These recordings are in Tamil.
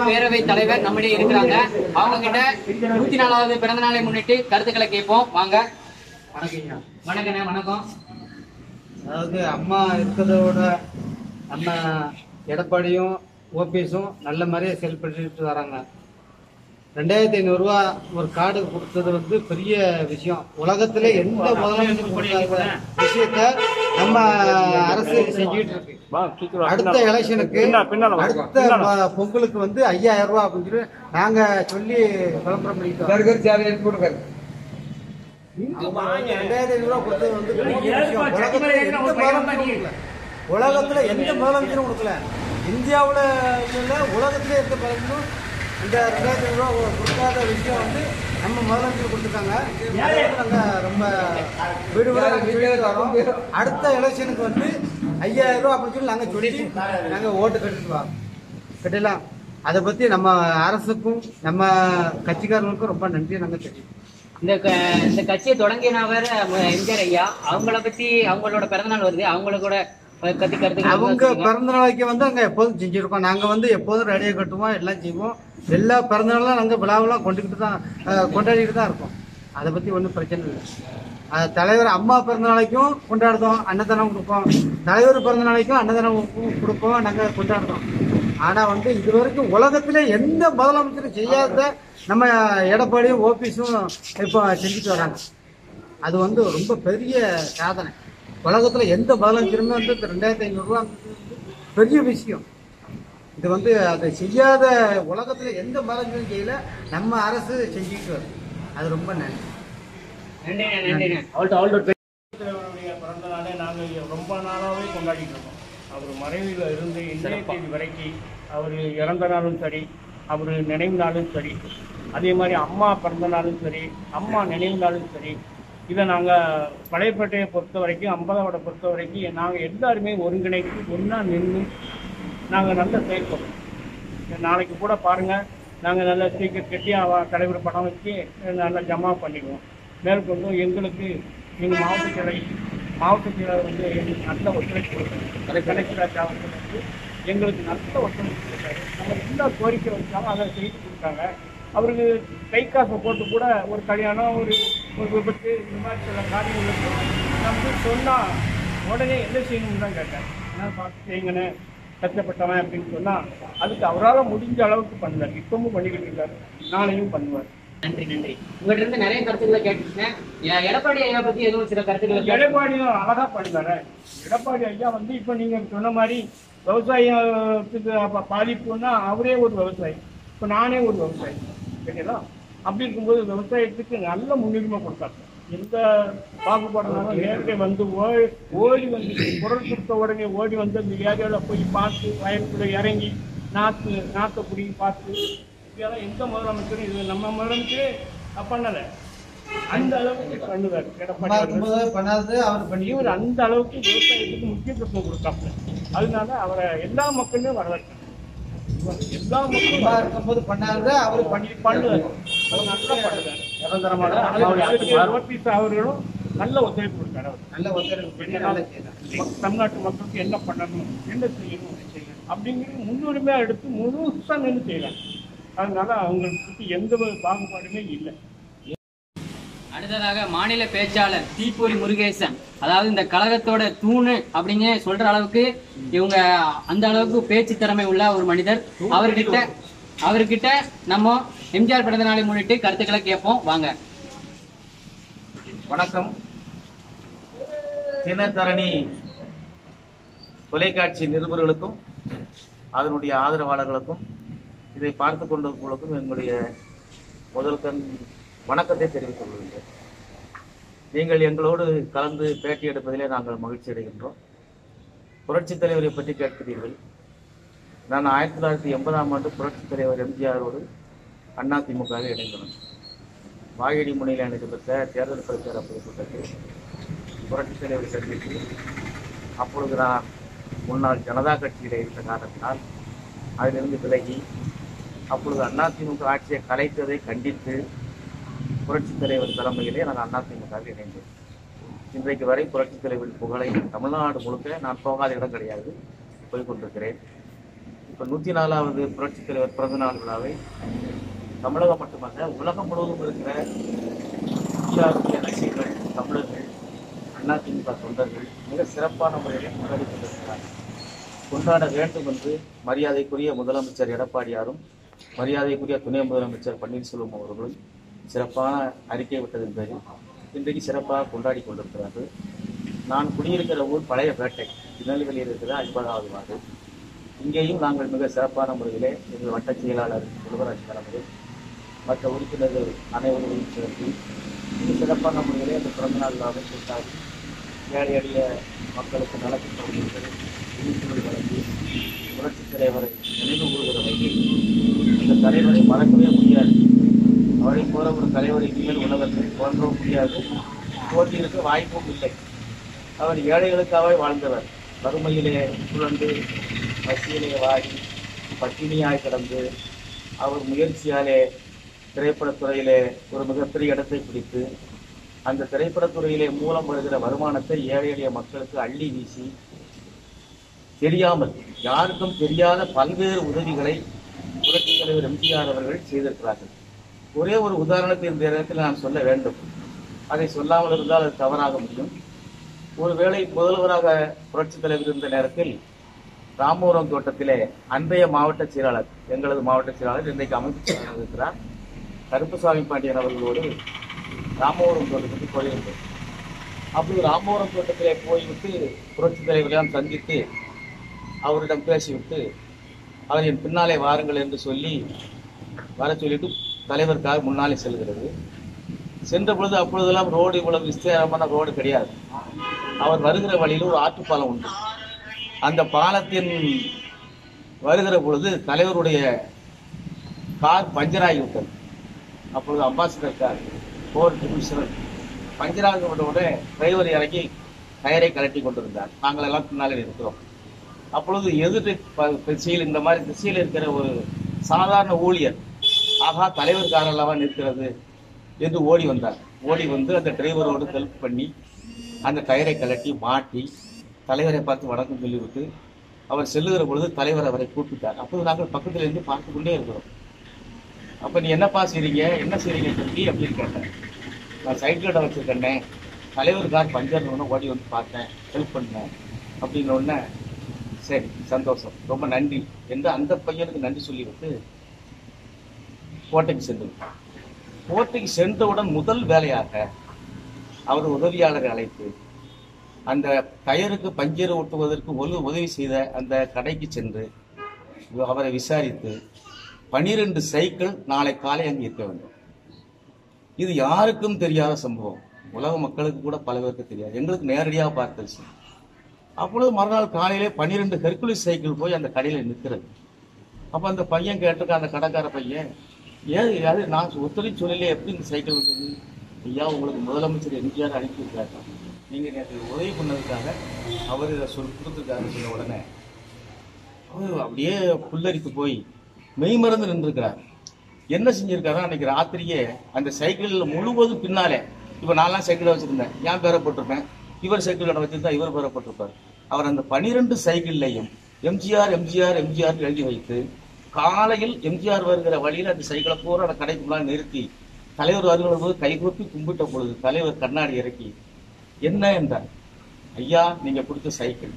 பேரவை தலைவர் நம்மிடையே இருக்கிறாங்க அவங்க கிட்ட நூத்தி நாலாவது பிறந்த நாளை முன்னிட்டு கருத்துக்களை கேட்போம் வாங்க வணக்கங்க வணக்கண்ணே வணக்கம் அதாவது அம்மா இருக்கிறதோட நம்ம எடப்பாடியும் ஓபிஎஸும் நல்ல மாதிரியே செயல்பட்டு வராங்க ரெண்டாயிரத்தி ஐநூறுரூவா ஒரு கார்டு கொடுத்தது வந்து பெரிய விஷயம் உலகத்துல எந்த முதலமைச்சர் கொடுக்காத விஷயத்த நம்ம அரசு செஞ்சுட்டு இருக்கு அடுத்த எலெக்ஷனுக்கு அடுத்த ப- பொங்கலுக்கு வந்து ஐயாயிரம் ரூபாய் அப்படின்னு சொல்லி நாங்க சொல்லி விளம்பரம் பண்ணிட்டோம் ரெண்டாயிரத்தி ஐநூறு ரூபாய் கொடுத்தது வந்து பெரிய விஷயம். உலகத்துல எந்த முதலமைச்சரும் கொடுக்கல. உலகத்துல எந்த முதலமைச்சரும் கொடுக்கல இந்தியாவுல இல்ல உலகத்திலே இருக்க முதலமைச்சரும் இந்த ரெண்டாயிரத்தி ஐநூறு ரூபாய் கொடுக்காத விஷயம் வந்து நம்ம முதலமைச்சர் கொடுத்துருக்காங்க அதை வந்து நாங்க ரொம்ப வீடு வீடா நாங்க சொல்லிட்டு வரோம். அடுத்த எலெக்ஷனுக்கு வந்து ஐயாயிரம் ரூபாய் அப்படின்னு சொல்லி நாங்க சொல்லி நாங்க ஓட்டு கட்டிட்டு வரோம் கட்டலாம் அதை பத்தி நம்ம அரசுக்கும் நம்ம கட்சிக்காரங்களுக்கும் ரொம்ப நன்றி நாங்க தெரியும் இந்த க- இந்த கட்சியை தொடங்கினவர் எம்ஜிஆர் ஐயா அவங்கள பத்தி அவங்களோட பிறந்தநாள் வருது அவங்கள கூட கத்தி கருத்துக்கள் அவங்க சொல்லுங்க. பிறந்த நாளைக்கு வந்து அங்க எப்போதும் செஞ்சிருக்கோம் நாங்க வந்து எப்போதும் ரேடியோ கட்டுவோம் எல்லாம் செய்வோம் எல்லா பிறந்த நாளும் நாங்க விழாவெல்லாம் கொண்டுக்கிட்டு தான் அஹ், கொண்டாடிட்டு தான் இருக்கோம் அதை பத்தி ஒன்றும் பிரச்சனை இல்லை அஹ், தலைவர் அம்மா பிறந்த நாளைக்கும் கொண்டாடுறோம் அன்னதானம் கொடுப்போம் தலைவர் பிறந்த நாளைக்கும் அன்னதானம் கு- கொடுப்போம் நாங்க கொண்டாடுறோம் ஆனா வந்து இது வரைக்கும் உலகத்திலே எந்த முதலமைச்சரும் செய்யாத நம்ம எடப்பாடியும் ஓபிஎஸும் இப்போ செஞ்சுட்டு வராங்க அது வந்து ரொம்ப பெரிய சாதனை உலகத்துல எந்த முதலமைச்சருமே வந்து இந்த ரெண்டாயிரத்தி ஐநூறு ரூபா பெரிய விஷயம் இது வந்து அதை செய்யாத உலகத்துல எந்த முதலமைச்சரும் செய்யல நம்ம அரசு செஞ்சுட்டு வருது அது ரொம்ப நன்றி நன்றிண்ணே நன்றிண்ணே தலைவருடைய பிறந்த நாளை நாங்கள் ரொம்ப நாளாகவே கொண்டாடிட்டு இருக்கோம் அவர் மறைவில் இருந்து இன்றைய தேதி வரைக்கும் அவர் இறந்த நாளும் சரி அவர் நினைவு நாளும் சரி அதே மாதிரி அம்மா பிறந்த நாளும் சரி அம்மா நினைவு நாளும் சரி இதை நாங்கள் பழையப்பேட்டையை பொறுத்த வரைக்கும் அம்பலவாடை பொறுத்த வரைக்கும் நாங்கள் எல்லாருமே ஒருங்கிணைத்து ஒன்றா நின்று நாங்கள் நல்ல செயல்படுறோம் நாளைக்கு கூட பாருங்கள் நாங்கள் நல்ல சீக்கிரம் கட்டி அவ தலைவர் படம் வச்சு நல்லா ஜமா பண்ணிக்குவோம் மேற்கொண்டு எங்களுக்கு எங்கள் மாவட்ட கிளை மாவட்ட கிளை வந்து எங்களுக்கு நல்ல ஒத்துழைப்பு கொடுத்தாரு கலெக்டர் அவர்கள் வந்து எங்களுக்கு நல்ல ஒத்துழைப்பு கொடுத்தாரு நம்ம என்ன கோரிக்கை வச்சாலும் அதை செய்து கொடுத்தாங்க அவருக்கு கை காசை போட்டு கூட ஒரு கல்யாணம் ஒரு ஒரு விபத்து இந்த மாதிரி சில காரியங்களுக்கு நம்ம சொன்னால் உடனே என்ன செய்யணும்னு தான் கேட்டேன் நான் பார்த்து செய்யுங்கண்ணே கஷ்டப்பட்டவன் அப்படின்னு சொன்னால் அதுக்கு அவரால் முடிஞ்ச அளவுக்கு பண்ணுவார் இப்பவும் பண்ணிக்கிட்டு இருக்காரு நாளையும் பண்ணுவார் நன்றி நன்றி உங்கள்ட்ட இருந்து நிறைய கருத்துக்களை கேட்டுருக்கேன் எ- எடப்பாடி ஐயா பத்தி எதுவும் சில கருத்துக்களை கேட்டு- எடப்பாடியும் அழகா பண்ணுவாரு எடப்பாடி ஐயா வந்து இப்ப நீங்க சொன்ன மாதிரி விவசாயத்துக்கு அப்ப பாதிப்புன்னா அவரே ஒரு விவசாயி இப்ப நானே ஒரு விவசாயி சரிங்களா அப்படி இருக்கும்போது விவசாயத்துக்கு நல்ல முன்னுரிமை கொடுத்தாங்க எந்த பாகுபாடுனாலும் நேரடியாக வந்து ஓடி ஓடி வந்து குரல் கொடுத்த உடனே ஓடி வந்து அந்த ஏரியாவில் போய் பார்த்து வயலுக்குள்ள இறங்கி நாற்று நாற்றை பிடிங்கி பார்த்து இதெல்லாம் எந்த முதலமைச்சரும் இது நம்ம முதலமைச்சரே பண்ணலை அந்த அளவுக்கு பண்ணுவார் அம்மா எடப்பாடி அவர்கள். இருக்கும்போது பண்ணாதது அவர் பண்ணி இவர் அந்த அளவுக்கு விவசாயத்துக்கு முக்கியத்துவம் கொடுத்தாப்புல அதனால அவரை எல்லா மக்களுமே வரவேற்கிறாங்க எல்லா மக்களும் அம்மா இருக்கும்போது பண்ணாதது அவர் பண்ணி பண்ணுவார் அவர் நல்லா பண்ணுவார் நிரந்தரமான அதுக்கு ஓபிஎஸ் அவர்களும் நல்ல ஒத்துழைப்பு கொடுத்தாரு அவர் நல்ல ஒத்துழைப்பு பண்ணி நல்லா செய்யலாம் மக்- தமிழ்நாட்டு மக்களுக்கு என்ன பண்ணணும் என்ன செய்யணும் அப்படிங்கிறது முன்னுரிமையா எடுத்து முழுசா நின்று செய்யலாம் அதனால அவங்களுக்கு எந்த ஒரு பாகுபாடுமே இல்லை அடுத்ததாக மாநில பேச்சாளர் தீப்பொறி முருகேசன் அதாவது இந்த கழகத்தோட தூணு அப்படின்னு சொல்ற அளவுக்கு இவங்க அந்த அளவுக்கு பேச்சு திறமை உள்ள ஒரு மனிதர் அவர்கிட்ட அவர்கிட்ட நம்ம எம்ஜிஆர் பிறந்த நாளை முன்னிட்டு கருத்துக்களை கேட்போம் வாங்க வணக்கம் தினத்தரணி தொலைக்காட்சி நிருபர்களுக்கும் அதனுடைய ஆதரவாளர்களுக்கும் இதை பார்த்து கொண்டிருப்பவர்களுக்கும் எங்களுடைய முதல் கண் வணக்கத்தை தெரிவித்துக் கொள்கின்றேன் நீங்கள் எங்களோடு கலந்து பேட்டி எடுப்பதிலே நாங்கள் மகிழ்ச்சி அடைகின்றோம் புரட்சித் தலைவரை பற்றி கேட்கிறீர்கள் நான் ஆயிரத்தி தொள்ளாயிரத்தி எண்பதாம் ஆண்டு புரட்சித் தலைவர் எம்ஜிஆரோடு அதிமுகவில் இணைந்தவன் வாகடி முனையில் நடைபெற்ற தேர்தல் பிரச்சார பொதுக்கூட்டத்தில் புரட்சித் தலைவர் சந்தித்து அப்பொழுது நான் முன்னாள் ஜனதா கட்சியில் இருந்த காரணத்தினால் அதிலிருந்து விலகி அப்பொழுது அதிமுக ஆட்சியை கலைத்ததை கண்டித்து புரட்சித் தலைவர் தலைமையிலே நான் அதிமுகவில் இணைந்தேன் இன்றைக்கு வரை புரட்சித் தலைவரின் புகழை தமிழ்நாடு முழுக்க நான் போகாத இடம் கிடையாது போய் கொண்டிருக்கிறேன் இப்ப நூத்தி நாலாவது புரட்சித் தலைவர் பிறந்த நாள் விழாவை தமிழகம் மட்டுமல்ல உலகம் முழுவதும் இருக்கிற இந்தியாவுடைய ரசிகர்கள் தமிழர்கள் அதிமுக தொண்டர்கள் மிக சிறப்பான முறையில் கொண்டாடி கொண்டிருக்கிறார்கள் கொண்டாட வேண்டும் என்று மரியாதைக்குரிய முதலமைச்சர் எடப்பாடியாரும் மரியாதைக்குரிய துணை முதலமைச்சர் பன்னீர்செல்வம் அவர்களும் சிறப்பான அறிக்கை விட்டதன் பேரில் இன்றைக்கு சிறப்பாக கொண்டாடி கொண்டிருக்கிறார்கள் நான் குடியிருக்கிற ஊர் பழைய பேட்டை திருநெல்வேலியில் இருக்கிற ஐம்பதாவது வார்டு இங்கேயும் நாங்கள் மிக சிறப்பான முறையிலே எங்கள் வட்ட செயலாளர் செல்வராஜ் தலைமையில் மற்ற உறுப்பினர்கள் அனைவரும் சேர்ந்து மிக சிறப்பான முறையிலே அந்த பிறந்தநாள் விழாவை கொண்டாடி ஏழை எளிய மக்களுக்கு நலத்திட்டங்கள் விழிப்புணர்வு வழங்கி புரட்சித் தலைவரை நினைவு கூறுகிற வகையில் இந்த தலைவரை மறக்கவே முடியாது அவரை போல ஒரு தலைவரை இனிமேல் உலகத்தில் தோன்றவும் முடியாது தோன்றியிருக்க வாய்ப்பும் இல்லை அவர் ஏழைகளுக்காகவே வாழ்ந்தவர் வறுமையிலே சுழந்து பசியிலே வாடி பட்டினியாய் கிடந்து அவர் முயற்சியாலே திரைப்படத்துறையிலே ஒரு மிகப்பெரிய இடத்தை பிடித்து அந்த திரைப்படத்துறையிலே மூலம் வருகிற வருமானத்தை ஏழை எளிய மக்களுக்கு அள்ளி வீசி தெரியாமல் யாருக்கும் தெரியாத பல்வேறு உதவிகளை புரட்சித் தலைவர் எம்ஜிஆர் அவர்கள் செய்திருக்கிறார்கள் ஒரே ஒரு உதாரணத்தை இந்த நேரத்தில் நான் சொல்ல வேண்டும் அதை சொல்லாமல் இருந்தால் அது தவறாக முடியும் ஒருவேளை முதல்வராக புரட்சித் தலைவர் இருந்த நேரத்தில் ராமபுரம் தோட்டத்திலே அன்றைய மாவட்ட செயலாளர் எங்களது மாவட்ட செயலாளர் இன்றைக்கு அமைப்பு செயலாளர் இருக்கிறார் கருப்புசாமி பாண்டியன் அவர்களோடு ராமபுரம் தோட்டத்துக்கு போயிருந்தோம் அப்படி ராமபுரம் தோட்டத்திலே போய்விட்டு புரட்சித் தலைவரெல்லாம் சந்தித்து அவரிடம் பேசிவிட்டு அவர் என் பின்னாலே வாருங்கள் என்று சொல்லி வர சொல்லிட்டு தலைவருக்காக முன்னாலே செல்கிறது சென்ற பொழுது அப்பொழுதெல்லாம் ரோடு இவ்வளவு விஸ்தாரமான ரோடு கிடையாது அவர் வருகிற வழியில் ஒரு ஆற்றுப்பாலம் உண்டு அந்த பாலத்தின் வருகிற பொழுது தலைவருடைய கார் பஞ்சராகி விட்டது அப்பொழுது அம்பாசிடர் கார் போர் டிவிஷனர் பஞ்சராகி விட்ட உடனே டிரைவர் இறங்கி டயரை கலட்டி கொண்டிருந்தார் நாங்கள் எல்லாம் பின்னாலே இருக்கிறோம் அப்பொழுது எதிர் ப- திசையில் இந்த மாதிரி திசையில் இருக்கிற ஒரு சாதாரண ஊழியர் ஆகா தலைவர் கார் அல்லவா நிற்கிறது என்று ஓடி வந்தார் ஓடி வந்து அந்த டிரைவரோடு ஹெல்ப் பண்ணி அந்த டயரை கலட்டி மாட்டி தலைவரை பார்த்து வணக்கம் சொல்லிவிட்டு அவர் செல்லுகிற பொழுது தலைவர் அவரை கூப்பிட்டார் அப்போது நாங்கள் பக்கத்துல இருந்து பார்த்து கொண்டே இருக்கிறோம் அப்ப நீ என்னப்பா செய்றீங்க என்ன செய்றீங்க தம்பி அப்படின்னு கேட்டேன் நான் சைக்கிள் கடை வச்சிருக்கேனே தலைவர் கார் பஞ்சர் ஒன்று ஓடி வந்து பார்த்தேன் ஹெல்ப் பண்ணேன் அப்படின்ன உடனே சரி சந்தோஷம் ரொம்ப நன்றி என்று அந்த பையனுக்கு நன்றி சொல்லிவிட்டு கோட்டைக்கு சென்று விட்டார். கோட்டைக்கு சென்றவுடன் முதல் வேலையாக அவர் உதவியாளரை அழைத்து அந்த டயருக்கு பஞ்சர் ஓட்டுவதற்கு ஒரு உதவி செய்த அந்த கடைக்கு சென்று அவரை விசாரித்து பனிரெண்டு சைக்கிள் நாளை காலை அங்கே இருக்க வேண்டும் இது யாருக்கும் தெரியாத சம்பவம் உலக மக்களுக்கு கூட பல பேருக்கு தெரியாது எங்களுக்கு நேரடியாக பார்த்த விஷயம் அப்பொழுது மறுநாள் காலையிலே பன்னிரெண்டு ஹெர்குலிஸ் சைக்கிள் போய் அந்த கடையில நிற்கிறது அப்ப அந்த பையன் கேட்டிருக்க அந்த கடைக்கார பையன் ஏன் அது நான் ஒத்துழை சொல்லல எப்படி இந்த சைக்கிள் வந்தது ஐயா உங்களுக்கு முதலமைச்சர் எம்ஜிஆர் அனுப்பியிருக்காரு நீங்க நேற்று உதவி பண்ணதுக்காக அவர் இதை சொல் கொடுத்துருக்காரு சொன்ன உடனே அவர் அப்படியே புல்லரித்து போய் மெய் மறந்து நின்றுக்கிறார் என்ன செஞ்சிருக்காரு அன்னைக்கு ராத்திரியே அந்த சைக்கிளில் முழுவதும் பின்னாலே இப்ப நான்லாம் சைக்கிள் வச்சிருந்தேன் என் பேரை போட்டிருப்பேன் இவர் சைக்கிள் கடை வச்சிருந்தா இவர் பேரை போட்டிருப்பார் அவர் அந்த பனிரெண்டு சைக்கிள்லையும் எம்ஜிஆர் எம்ஜிஆர் எம்ஜிஆர் எழுதி வைத்து காலையில் எம்ஜிஆர் வருகிற வழியில் அந்த சைக்கிளை பூரா அந்த கடைக்குள்ளாக நிறுத்தி தலைவர் வருகிற போது கைகூப்பி கும்பிட்ட பொழுது தலைவர் கண்ணாடி இறக்கி என்ன என்றார் ஐயா நீங்க கொடுத்த சைக்கிள்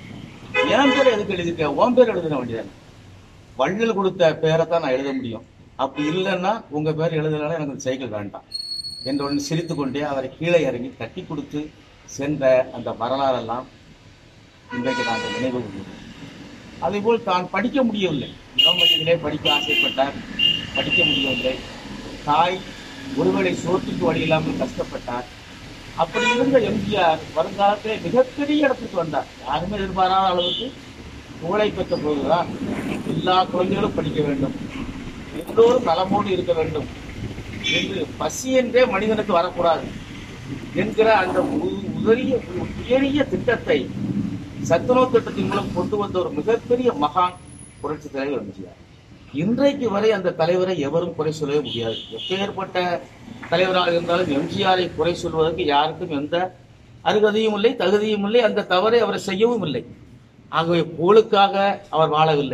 என் பேர் எதுக்கு எழுதிருக்க உன் பேர் எழுதின வேண்டியதானே வள்ளல் கொடுத்த பேரை தான் நான் எழுத முடியும் அப்படி இல்லைன்னா உங்க பேர் எழுதலாம் எனக்கு அந்த சைக்கிள் வேண்டாம் என்று ஒன்று சிரித்து கொண்டே அவரை கீழே இறங்கி தட்டி கொடுத்து சென்ற அந்த வரலாறெல்லாம் இன்றைக்கு நாங்கள் நினைவு கூறுகிறோம் அதேபோல் தான் படிக்க முடியவில்லை இளமதியிலே படிக்க ஆசைப்பட்டார் படிக்க முடியவில்லை தாய் ஒருவேளை சோற்றுக்கு வழி இல்லாமல் கஷ்டப்பட்டார் அப்படி இருந்த எம்ஜிஆர் வருங்காலத்திலே மிகப்பெரிய இடத்துக்கு வந்தார் யாருமே எதிர்பாராத அளவுக்கு புகழை பெற்ற போதுதான் எல்லா குழந்தைகளும் படிக்க வேண்டும் எல்லோரும் நலமோடு இருக்க வேண்டும் என்று பசி என்றே மனிதனுக்கு வரக்கூடாது என்கிற அந்த உ- உயரிய உயரிய திட்டத்தை சத்துணவு திட்டத்தின் மூலம் கொண்டு வந்த ஒரு மிகப்பெரிய மகான் புரட்சி தலைவர் எம்ஜிஆர் இன்றைக்கு வரை அந்த தலைவரை எவரும் குறை சொல்லவே முடியாது எப்பேற்பட்ட தலைவராக இருந்தாலும் எம்ஜிஆரை குறை சொல்வதற்கு யாருக்கும் எந்த அருகதையும் இல்லை தகுதியும் இல்லை அந்த தவறை அவர் செய்யவும் இல்லை ஆகவே புகழுக்காக அவர் வாழவில்லை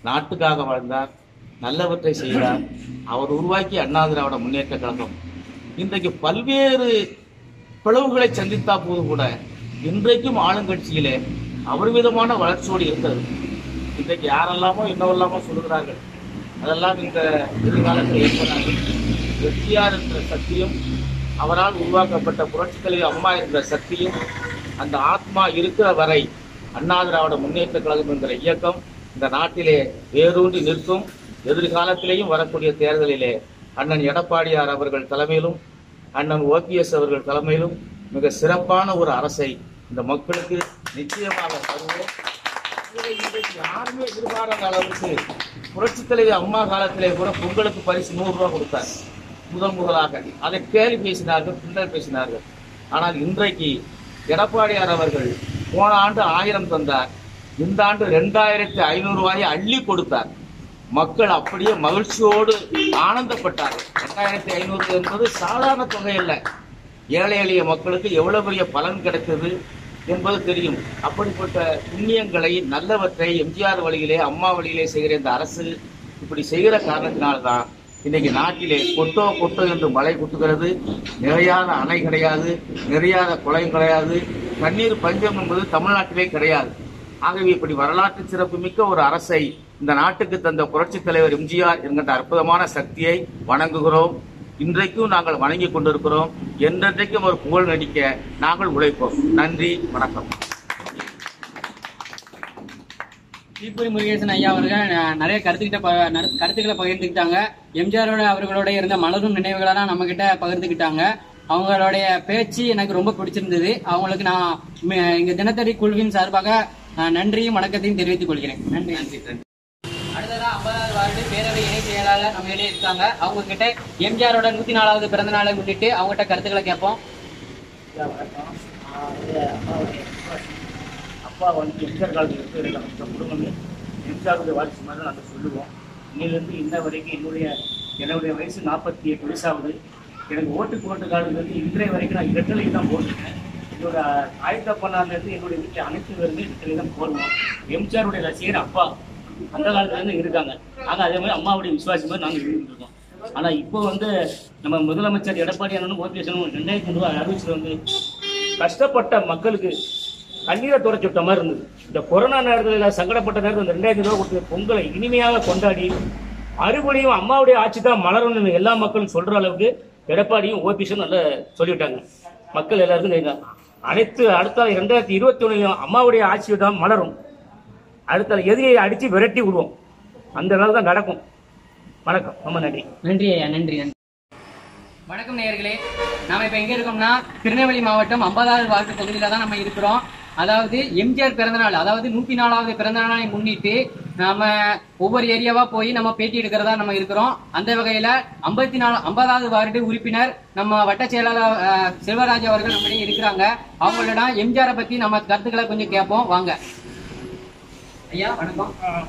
நாட்டுக்காக வாழ்ந்தார் நல்லவற்றை செய்தார் அவர் உருவாக்கிய அண்ணா திராவிட முன்னேற்ற கழகம் இன்றைக்கு பல்வேறு பிளவுகளை சந்தித்தா போது கூட இன்றைக்கும் ஆளுங்கட்சியிலே அபரிமிதமான வளர்ச்சியோடு இருக்கிறது இன்றைக்கு யாரெல்லாமோ என்னவெல்லாமோ சொல்லுகிறார்கள் அதெல்லாம் இந்த எதிர்காலத்தில் ஏற்படாது எம்ஜிஆர் என்ற சக்தியும் அவரால் உருவாக்கப்பட்ட புரட்சித் தலைவி அம்மா என்ற சக்தியும் அந்த ஆத்மா இருக்கிற வரை அண்ணா திராவிட முன்னேற்ற கழகம் என்கிற இயக்கம் இந்த நாட்டிலே வேரூன்றி நிற்கும் எதிர்காலத்திலேயும் வரக்கூடிய தேர்தலிலே அண்ணன் எடப்பாடியார் அவர்கள் தலைமையிலும் அண்ணன் ஓபிஎஸ் அவர்கள் தலைமையிலும் மிக சிறப்பான ஒரு அரசை இந்த மக்களுக்கு நிச்சயமாக தருவோம் இதை இன்றைக்கு யாருமே எதிர்பாராத அளவுக்கு புரட்சித் தலைவி அம்மா காலத்திலே கூட பொங்கலுக்கு பரிசு நூறு ரூபாய் கொடுத்தார் முதல் முதலாக அதை கேலி பேசினார்கள் கிண்டல் பேசினார்கள் ஆனால் இன்றைக்கு எடப்பாடியார் அவர்கள் போன ஆண்டு ஆயிரம் தந்தார் இந்த ஆண்டு ரெண்டாயிரத்தி ஐநூறு ரூபாயை அள்ளி கொடுத்தார் மக்கள் அப்படியே மகிழ்ச்சியோடு ஆனந்தப்பட்டார்கள் ரெண்டாயிரத்தி ஐநூறு என்பது சாதாரண தொகை அல்ல ஏழை எளிய மக்களுக்கு எவ்வளவு பெரிய பலன் கிடைத்தது என்பது தெரியும் அப்படிப்பட்ட புண்ணியங்களை நல்லவற்றை எம்ஜிஆர் வழியிலே அம்மா வழியிலே செய்கிற இந்த அரசு இப்படி செய்கிற காரணத்தினால்தான் இன்னைக்கு நாட்டிலே கொட்டோ கொட்டோ என்று மழை கொட்டுகிறது நிறையாத அணை கிடையாது நிறையாத குளம் கிடையாது தண்ணீர் பஞ்சம் என்பது தமிழ்நாட்டிலே கிடையாது ஆகவே இப்படி வரலாற்று சிறப்புமிக்க ஒரு அரசை இந்த நாட்டுக்கு தந்த புரட்சித் தலைவர் எம்ஜிஆர் என்கின்ற அற்புதமான சக்தியை வணங்குகிறோம் இன்றைக்கும் நாங்கள் வணங்கிக் கொண்டிருக்கிறோம் என்றென்றைக்கும் ஒரு புகழ் நடிக்க நாங்கள் உழைப்போம் நன்றி வணக்கம் தீப்பொறி முருகேசன் ஐயா அவர்கள் ந- நிறைய கருத்துக்கிட்ட ப- நட- கருத்துக்களை பகிர்ந்துக்கிட்டாங்க எம்ஜிஆரோட அவர்களோட இருந்த மலரும் நினைவுகளெல்லாம் நம்ம கிட்ட பகிர்ந்துக்கிட்டாங்க அவங்களுடைய பேச்சு எனக்கு ரொம்ப பிடிச்சிருந்தது அவங்களுக்கு நான் ம- எங்க தினத்தடி குழுவின் சார்பாக நான் நன்றியும் வணக்கத்தையும் தெரிவித்துக் கொள்கிறேன் நன்றி நன்றி அடுத்ததா ஐம்பதாவது வார்டு பேரவை இணை செயலாளர் நம்ம இடையே இருக்காங்க அவங்க கிட்ட எம்ஜிஆரோட நூத்தி நாலாவது பிறந்த நாளை முன்னிட்டு அவங்ககிட்ட கருத்துக்களை கேட்போம் ஐயா, வணக்கம். நான் வந்து அப்பாவுடைய விசுவாசி. அப்பா வந்து எம்ஜிஆர் காலத்தில் இருக்கிற நம்ம குடும்பமே எம்ஜிஆருடைய வாரிசு மாதிரி தான் நாங்கள் சொல்லுவோம் இன்னிலிருந்து இன்ன வரைக்கும் என்னுடைய என்னுடைய வயசு நாற்பத்தி எட்டு வயசாகுது எனக்கு ஓட்டு போட்ட காலத்துலேருந்து இன்றைய வரைக்கும் நான் இரட்டலை தான் போட்டிருக்கேன் என்னோட ஆயத்தப்பண்ணாலேருந்து என்னுடைய வீட்டில் அனைத்து பேருமே இரட்டலை தான் போடுவோம் எம்ஜிஆருடைய ரசிகர் அப்பா அந்த காலத்துலேருந்து இருக்காங்க நாங்கள் அதே மாதிரி அம்மாவுடைய விசுவாசி மாதிரி நாங்கள் இருந்துட்டு இருக்கோம் ஆனா இப்போ வந்து நம்ம முதலமைச்சர் எடப்பாடி அண்ணனும் ஓபிஎஸ் ரெண்டாயிரத்தி ரூபாய் அறிவிச்சு வந்து கஷ்டப்பட்ட மக்களுக்கு கண்ணீரை துடைச்சு விட்ட மாதிரி இருந்தது இந்த கொரோனா நேரத்தில் சங்கடப்பட்ட நேரத்தில் இந்த ரெண்டாயிரத்தி ரூபாய் கொடுத்து பொங்கலை இனிமையாக கொண்டாடி மறுபடியும் அம்மாவுடைய ஆட்சி தான் மலரும்னு எல்லா மக்களும் சொல்ற அளவுக்கு எடப்பாடியும் ஓபிஎஸும் நல்லா சொல்லிவிட்டாங்க மக்கள் எல்லாருக்கும் கேட்க அனைத்து அடுத்த ரெண்டாயிரத்தி இருபத்தி ஒண்ணுலையும் அம்மாவுடைய ஆட்சி தான் மலரும் அடுத்த எதிரியை அடிச்சு விரட்டி விடுவோம் அந்த நாள் தான் நடக்கும் வணக்கம் ரொம்ப நன்றி நன்றி ஐயா நன்றி நன்றி வணக்கம் நேயர்களே நாம இப்ப எங்க இருக்கோம்னா திருநெல்வேலி மாவட்டம் ஐம்பதாவது வார்டு தொகுதியில தான் நம்ம இருக்கிறோம் அதாவது எம்ஜிஆர் பிறந்தநாள் அதாவது நூத்தி நாலாவது பிறந்த நாளை முன்னிட்டு நாம ஒவ்வொரு ஏரியாவா போய் நம்ம பேட்டி எடுக்கிறதா நம்ம இருக்கிறோம் அந்த வகையில ஐம்பத்தி நாலு ஐம்பதாவது வார்டு உறுப்பினர் நம்ம வட்ட செயலாளர் அஹ், செல்வராஜ் அவர்கள் நம்மிடையே இருக்கிறாங்க அவங்களிடம் எம்ஜிஆரை பத்தி நம்ம கருத்துக்களை கொஞ்சம் கேட்போம் வாங்க ஐயா வணக்கம்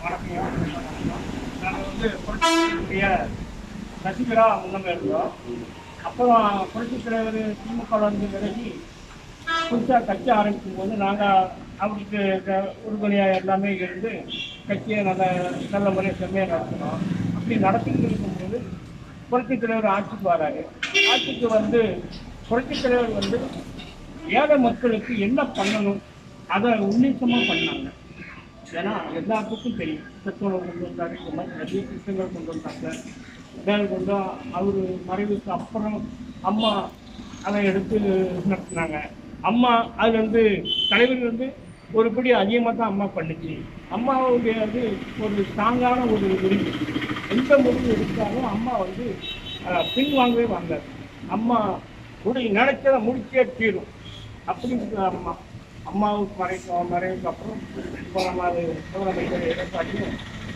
நாங்கள் வந்து புரட்சித்துறையுடைய சசிகலா முன்னமே இருந்தோம் அப்புறம் புரட்சித் தலைவர் திமுக வந்து விலகி புதுசாக கட்சி ஆரம்பிக்கும் போது நாங்கள் அவருக்கு க- உறுதுணையாக எல்லாமே இருந்து கட்சியை நல்ல நல்ல முறையை செம்மையாக நடத்தினோம் அப்படி நடத்திட்டு இருக்கும்போது புரட்சித் தலைவர் ஆட்சிக்கு வராரு ஆட்சிக்கு வந்து புரட்சித் தலைவர் வந்து ஏழை மக்களுக்கு என்ன பண்ணணும் அதை உன்னிசமாக பண்ணாங்க ஏன்னா எல்லாத்துக்கும் தெரியும் பெட்ரோலை கொண்டு வந்தாரு இந்த மாதிரி நிறைய திட்டங்கள் கொண்டு வந்தாங்க வேல் கொண்டு அவர் மறைவுக்கு அப்புறம் அம்மா அதை எடுத்து நடத்தினாங்க அம்மா அதுல இருந்து தலைவர் வந்து ஒரு படி அதிகமாக தான் அம்மா பண்ணுச்சு அம்மாவுடைய அது ஒரு ஸ்ட்ராங்கான ஒரு முடிவு எந்த முடிவு எடுத்தாலும் அம்மா வந்து அஹ், பின்வாங்கவே வாங்காது அம்மா முடி நினைச்சதை முடிச்சே தீரும் அப்படிங்கிற அம்மா அம்மாவுக்கு மறைக்கு மறைவுக்கு அப்புறம் இப்போ நம்ம அது முதலமைச்சர் எடப்பாடியும்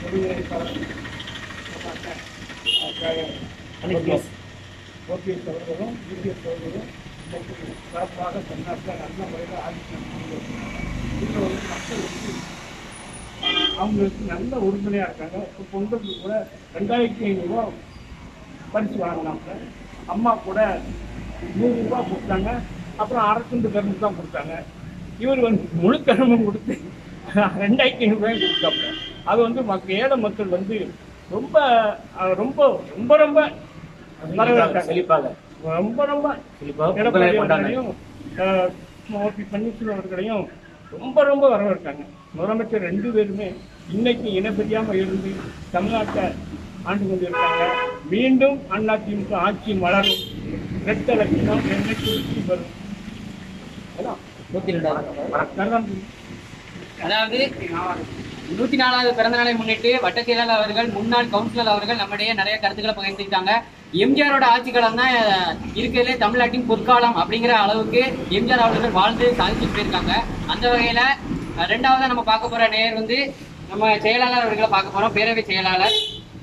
ஓபிஎஸ் அவர்களும் யூபிஎஸ் அவர்களும் இன்னைக்கு சிறப்பாக தமிழ்நாட்டில் நல்ல முறையில் ஆட்சி நடத்திட்டு இதில் வந்து மக்கள் வந்து அவங்களுக்கு நல்ல உறுதுணையாக இருக்காங்க இப்போ பொங்கலுக்கு கூட ரெண்டாயிரத்தி ஐநூறுரூவா பரிசு வாங்கினாங்க அம்மா கூட நூறு ரூபாய் கொடுத்தாங்க அப்புறம் அரை துண்டு கரும்பு தான் கொடுத்தாங்க இவர் வந்து முழு கரும்பும் கொடுத்து ரெண்டாயிரத்தி ஐநூறுரூவாயும் கொடுத்தாப்புல அது வந்து மக்க ஏழை மக்கள் வந்து ரொம்ப அஹ், ரொம்ப ரொம்ப ரொம்ப வரவேற்றாங்க செழிப்பாக ரொம்ப ரொம்ப செழிப்பாக எடப்பாடி பொங்கலை கொண்டாடினாங்க அவர்களையும் அஹ், ஓபி பன்னீர்செல்வம் அவர்களையும் ரொம்ப ரொம்ப வரவேற்றாங்க முதலமைச்சர் ரெண்டு பேருமே இன்னைக்கு இனப்பெரியாம இருந்து தமிழ்நாட்டை ஆண்டு கொண்டிருக்காங்க மீண்டும் அதிமுக ஆட்சி மலரும் ரெட்ட லட்சம் என்னைக்கு வெற்றி பெறும் அதான். நூத்தி ரெண்டாவது அதான் அதாவது நூத்தி நாலாவது பிறந்த நாளை முன்னிட்டு வட்ட செயலாளர் அவர்கள் முன்னாள் கவுன்சிலர் அவர்கள் நம்மிடையே நிறைய கருத்துக்களை பகிர்ந்துக்கிட்டாங்க எம்ஜிஆரோட ஆட்சி காலம் தான் இருக்கிறதுலே தமிழ்நாட்டின் பொற்காலம் அப்படிங்கிற அளவுக்கு எம்ஜிஆர் அவர்கள் வாழ்ந்து சாதிச்சுட்டு போயிருக்காங்க அந்த வகையில அஹ், ரெண்டாவதா நம்ம பார்க்க போற நேயர் வந்து நம்ம செயலாளர் அவர்களை பார்க்க போறோம் பேரவை செயலாளர்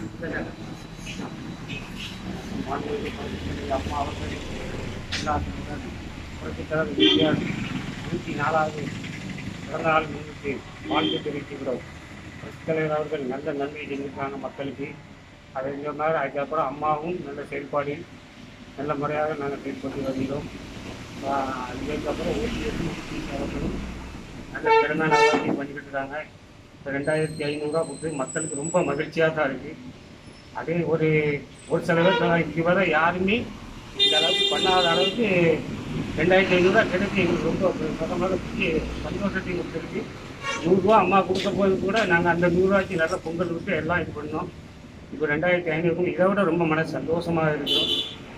அம்மா அவர்கள் எல்லாத்துக்கும் புரட்சித்தலைவர் எம்ஜிஆர் நூற்றி நாலாவது பிறந்த நாள் முன்னிட்டு வாழ்த்து தெரிவிக்கிறோம் புரட்சித்தலைவர் அவர்கள் நல்ல நன்மை செஞ்சிருக்காங்க மக்களுக்கு அதை இந்த மாதிரி அதுக்கப்புறம் அம்மாவும் நல்ல செயல்பாடு நல்ல முறையாக நாங்கள் செயல்பட்டு வருகிறோம் ஆஹ் இதுக்கப்புறம் ஓபிஎஸ் அவர்களும் நல்ல திறமை நல்லாட்சி பண்ணிக்கிட்டு இருக்காங்க இப்போ ரெண்டாயிரத்தி ஐநூறுரூவா கொடுத்து மக்களுக்கு ரொம்ப மகிழ்ச்சியாக தான் இருக்குது அதே ஒரு ஒரு சில பேர் சொன்னாங்க, இதுவரை யாருமே இந்த அளவுக்கு பண்ணாத அளவுக்கு ரெண்டாயிரத்தி ஐநூறுரூவா கிடைச்சி எங்களுக்கு ரொம்ப சொந்தமாக பிடிச்சி சந்தோஷத்தை கொடுத்துருக்கு நூறுரூவா அம்மா கொடுத்த போது கூட நாங்கள் அந்த நூறுரூவாய்க்கு நல்லா பொங்கல் விட்டு எல்லாம் இது பண்ணோம் இப்போ ரெண்டாயிரத்தி ஐநூறுக்கும் இதை விட ரொம்ப மன சந்தோஷமாக இருக்கிறோம்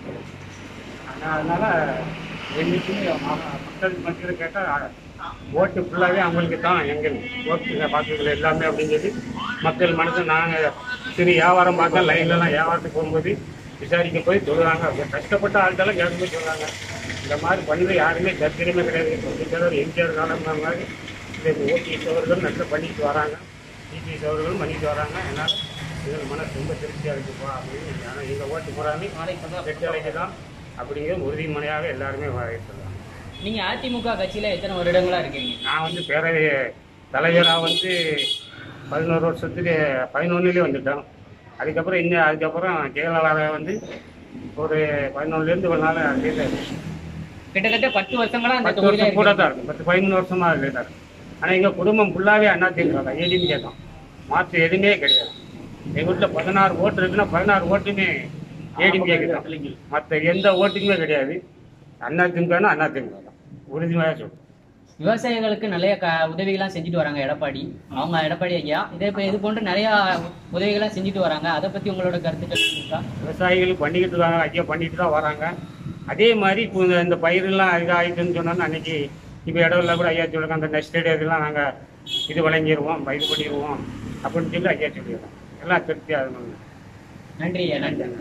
ஆனால் அதனால என்னைக்குமே ம- மக்கள் மத்தியில் கேட்டால் ஓட்டு ஃபுல்லாகவே அவங்களுக்கு தான் எங்கள் ஓட்டு பார்த்துக்கள் எல்லாமே அப்படின்னு சொல்லி மக்கள் மனசு நாங்கள் சரி வியாபாரம் பார்த்தா லைன்லலாம் வியாபாரத்துக்கு போகும்போது விசாரிக்க போய் சொல்லுறாங்க அவங்க கஷ்டப்பட்ட ஆள்கிட்டலாம் கேட்டு போய் சொல்கிறாங்க இந்த மாதிரி பண்ணி யாருமே தத்திரமே கிடையாது கொஞ்சம் எம்ஜிஆர் காலம் மாதிரி இந்த ஓபிஎஸ் அவர்கள் நல்லா பண்ணிட்டு வராங்க டிபிஎஸ் அவர்களும் பண்ணிட்டு வராங்க அதனால் எங்கள் மனசு ரொம்ப திருப்தியாக இருக்குப்பா அப்படின்னு ஆனால் எங்கள் ஓட்டு போகிறாமே வெற்றி தான் அப்படிங்கிறது உறுதிமொழியாக எல்லாருமே சொல்லுவாங்க நீங்க அதிமுக கட்சியில எத்தனை வருடங்களா இருக்கீங்க நான் வந்து பேரவை தலைவராக வந்து பதினோரு வருஷத்துக்கு பதினொன்றுலேயே வந்துட்டோம் அதுக்கப்புறம் இன்னும் அதுக்கப்புறம் ஜெயலலிதா வந்து ஒரு பதினொன்றுலேருந்து ஒரு நாள் அதில் கிட்டத்தட்ட பத்து வருஷங்களா அந்த பத்து தொகுதியில வருஷம் கூட இருக்கீங்க. தான் இருக்கும் பத்து பதிமூணு வருஷமா அதில் தான் இருக்கும் ஆனால் எங்கள் குடும்பம் ஃபுல்லாகவே அண்ணா திமுக ஏடிஎம்கே தான் மாற்று எதுவுமே கிடையாது எங்கள் வீட்டில் பதினாறு ஓட்டு இருக்குன்னா பதினாறு ஓட்டுமே ஏடிஎம்கே தான் மற்ற எந்த ஓட்டுக்குமே கிடையாது அண்ணா திமுகனா அண்ணா திமுக தான் உறுதியாக சொல்றேன் விவசாயிகளுக்கு நிறைய க உதவிகள்லாம் செஞ்சுட்டு வராங்க எடப்பாடி அவங்க எடப்பாடி ஐயா இதே இப்போ இது போன்று நிறைய உதவிகள்லாம் செஞ்சுட்டு வராங்க அதை பத்தி உங்களோட கருத்துக்கள் இருக்கா விவசாயிகள் பண்ணிக்கிட்டு இருக்காங்க ஐயா பண்ணிட்டு தான் வராங்க அதே மாதிரி இப்போ இந்த- இந்த பயிரெல்லாம் இதாகிட்டுன்னு சொன்னோன்னா அன்னைக்கு இப்போ இடம்ல கூட ஐயா சொல்லுங்க அந்த நெக்ஸ்ட் இதெல்லாம் நாங்கள் இது வழங்கிடுவோம் இது பண்ணிடுவோம் அப்படின்னு சொல்லி ஐயா சொல்லிடுறோம் எல்லாம் திருப்தியாக இருக்கணும் நன்றி ஐயா நன்றி